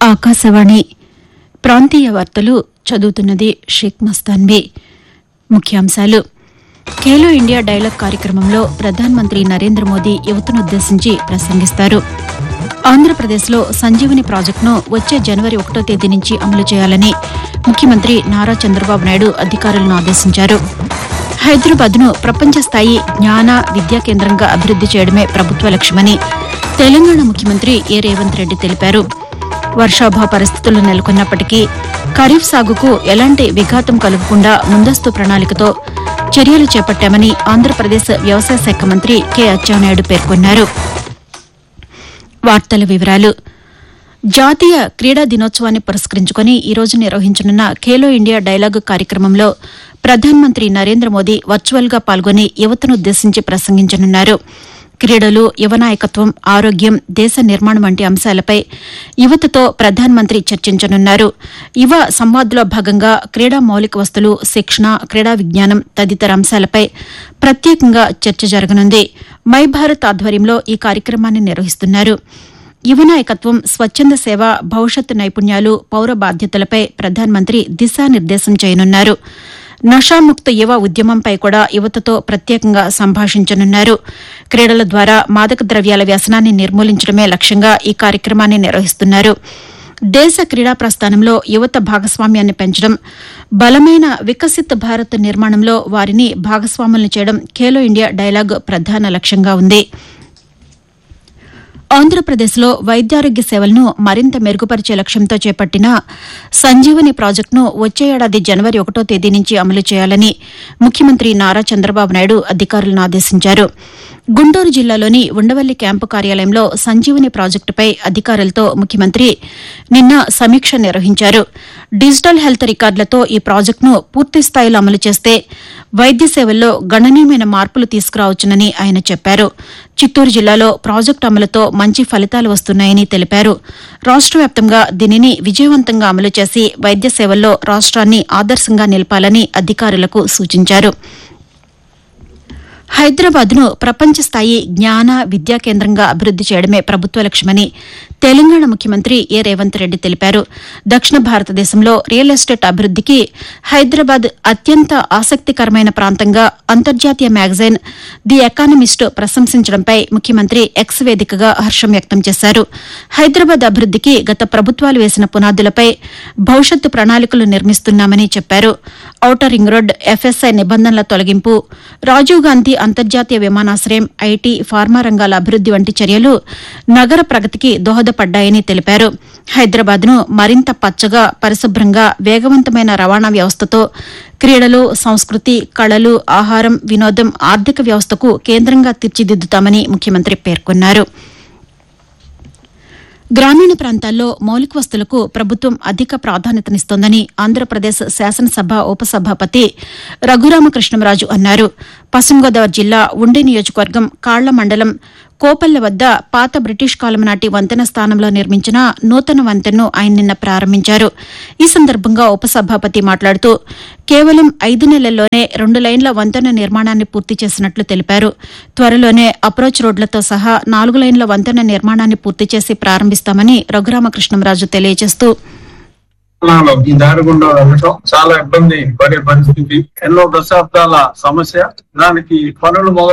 ఆకాశవాణి ప్రాంతీయ వార్తలు చదువుతున్నది షేక్ మస్తాన్బీ ముఖ్యాంశాలు ఖేలో ఇండియా డైలాగ్ కార్యక్రమంలో ప్రధానమంత్రి నరేంద్ర మోదీ యువతనుద్దేశించి ప్రసంగిస్తారు ఆంధ్రప్రదేశ్లో సంజీవని ప్రాజెక్టును వచ్చే జనవరి ఒకటో తేదీ నుంచి అమలు చేయాలని ముఖ్యమంత్రి నారా చంద్రబాబు నాయుడు అధికారులను ఆదేశించారు హైదరాబాద్ను ప్రపంచ స్థాయి జ్ఞాన విద్యా కేంద్రంగా అభివృద్ది చేయడమే ప్రభుత్వ లక్ష్యమని తెలంగాణ ముఖ్యమంత్రి ఏ రేవంత్ రెడ్డి తెలిపారు వర్షాభావ పరిస్థితులు నెలకొన్నప్పటికీ ఖరీఫ్ సాగుకు ఎలాంటి విఘాతం కలగకుండా ముందస్తు ప్రణాళికతో చర్యలు చేపట్టామని ఆంధ్రప్రదేశ్ వ్యవసాయ శాఖ మంత్రి కె అచ్చెన్నాయుడు పేర్కొన్నారు వార్తల వివరాలు జాతీయ క్రీడా దినోత్సవాన్ని పురస్కరించుకుని ఈ రోజు నిర్వహించనున్న ఖేలో ఇండియా డైలాగ్ కార్యక్రమంలో ప్రధానమంత్రి నరేంద్ర మోదీ వర్చువల్ గా పాల్గొని యువతనుద్దేశించి ప్రసంగించనున్నారు క్రీడలు యువ నాయకత్వం ఆరోగ్యం దేశ నిర్మాణం వంటి అంశాలపై యువతతో ప్రధానమంత్రి చర్చించనున్నారు యువ సంవాద్లో భాగంగా క్రీడా మౌలిక వస్తులు శిక్షణ క్రీడా విజ్ఞానం తదితర అంశాలపై ప్రత్యేకంగా చర్చ జరగనుంది మై భారత్ ఆధ్వర్యంలో ఈ కార్యక్రమాన్ని నిర్వహిస్తున్నారు యువ నాయకత్వం స్వచ్ఛంద సేవ భవిష్యత్ నైపుణ్యాలు పౌర బాధ్యతలపై ప్రధానమంత్రి దిశానిర్దేశం చేయనున్నారు నషాముక్త యువ ఉద్యమంపై కూడా యువతతో ప్రత్యేకంగా సంభాషించనున్నారు క్రీడల ద్వారా మాదక ద్రవ్యాల వ్యసనాన్ని నిర్మూలించడమే లక్ష్యంగా ఈ కార్యక్రమాన్ని నిర్వహిస్తున్నారు దేశ క్రీడా ప్రస్థానంలో యువత భాగస్వామ్యాన్ని పెంచడం బలమైన వికసిత్ భారత్ నిర్మాణంలో వారిని భాగస్వాములను చేయడం ఖేలో ఇండియా డైలాగ్ ప్రధాన లక్ష్యంగా ఉంది ఆంధ్రప్రదేశ్లో వైద్యారోగ్య సేవలను మరింత మెరుగుపరిచే లక్ష్యంతో చేపట్టిన సంజీవని ప్రాజెక్టును వచ్చే ఏడాది జనవరి ఒకటో తేదీ నుంచి అమలు చేయాలని ముఖ్యమంత్రి నారా చంద్రబాబు నాయుడు అధికారులను ఆదేశించారు గుంటూరు జిల్లాలోని ఉండవల్లి క్యాంపు కార్యాలయంలో సంజీవని ప్రాజెక్టుపై అధికారులతో ముఖ్యమంత్రి నిన్న సమీక్ష నిర్వహించారు డిజిటల్ హెల్త్ రికార్డులతో ఈ ప్రాజెక్టును పూర్తిస్థాయిలో అమలు చేస్తే వైద్య సేవల్లో గణనీయమైన మార్పులు తీసుకురావచ్చునని ఆయన చెప్పారు చిత్తూరు జిల్లాలో ప్రాజెక్టు అమలుతో మంచి ఫలితాలు వస్తున్నాయని తెలిపారు రాష్ట వ్యాప్తంగా దీనిని విజయవంతంగా అమలు చేసి వైద్య సేవల్లో రాష్ట్రాన్ని ఆదర్శంగా నిలపాలని అధికారులకు సూచించారు హైదరాబాద్ను ప్రపంచ స్థాయి జ్ఞాన విద్యా కేంద్రంగా అభివృద్ది చేయడమే ప్రభుత్వ లక్ష్యమని తెలంగాణ ముఖ్యమంత్రి ఏ రేవంత్ రెడ్డి తెలిపారు దక్షిణ భారతదేశంలో రియల్ ఎస్టేట్ అభివృద్దికి హైదరాబాద్ అత్యంత ఆసక్తికరమైన ప్రాంతంగా అంతర్జాతీయ మ్యాగజైన్ ది ఎకానమిస్ట్ ప్రశంసించడంపై ముఖ్యమంత్రి ఎక్స్ వేదికగా హర్షం వ్యక్తం చేశారు హైదరాబాద్ అభివృద్దికి గత ప్రభుత్వాలు వేసిన పునాదులపై భవిష్యత్తు ప్రణాళికలు నిర్మిస్తున్నామని చెప్పారు ఔటర్ రింగ్ రోడ్ ఎఫ్ఎస్ఐ నిబంధనల తొలగింపు రాజీవ్ గాంధీ అంతర్జాతీయ విమానాశ్రయం ఐటీ ఫార్మా రంగాల అభివృద్ది వంటి చర్యలు నగర ప్రగతికి దోహదపడ్డాయని తెలిపారు హైదరాబాద్ను మరింత పచ్చగా పరిశుభ్రంగా వేగవంతమైన రవాణా వ్యవస్థతో క్రీడలు సంస్కృతి కళలు ఆహారం వినోదం ఆర్థిక వ్యవస్థకు కేంద్రంగా తీర్చిదిద్దుతామని ముఖ్యమంత్రి పేర్కొన్నారు గ్రామీణ ప్రాంతాల్లో మౌలిక వస్తువులకు ప్రభుత్వం అధిక ప్రాధాన్యతనిస్తోందని ఆంధ్రప్రదేశ్ శాసనసభ ఉపసభాపతి రఘురామకృష్ణంరాజు అన్నారు పశ్చిమ గోదావరి జిల్లా ఉండి నియోజకవర్గం కాళ్ల మండలం కోపల్ల వద్ద పాత బ్రిటిష్ కాలం నాటి వంతెన స్థానంలో నిర్మించిన నూతన వంతెనను ఆయన నిన్న ప్రారంభించారు ఈ సందర్భంగా ఉపసభాపతి మాట్లాడుతూ కేవలం ఐదు నెలల్లోనే రెండు లైన్ల వంతెన నిర్మాణాన్ని పూర్తి చేసినట్లు తెలిపారు త్వరలోనే అప్రోచ్ రోడ్లతో సహా నాలుగు లైన్ల వంతెన నిర్మాణాన్ని పూర్తి చేసి ప్రారంభిస్తామని రఘురామకృష్ణంరాజు తెలియజేస్తూ తెలంగాణలో ఈ దారి గుండా వెళ్ళటం చాలా ఇబ్బంది పడే పరిస్థితి ఎన్నో దశాబ్దాల సమస్య దానికి పనులు మొదలు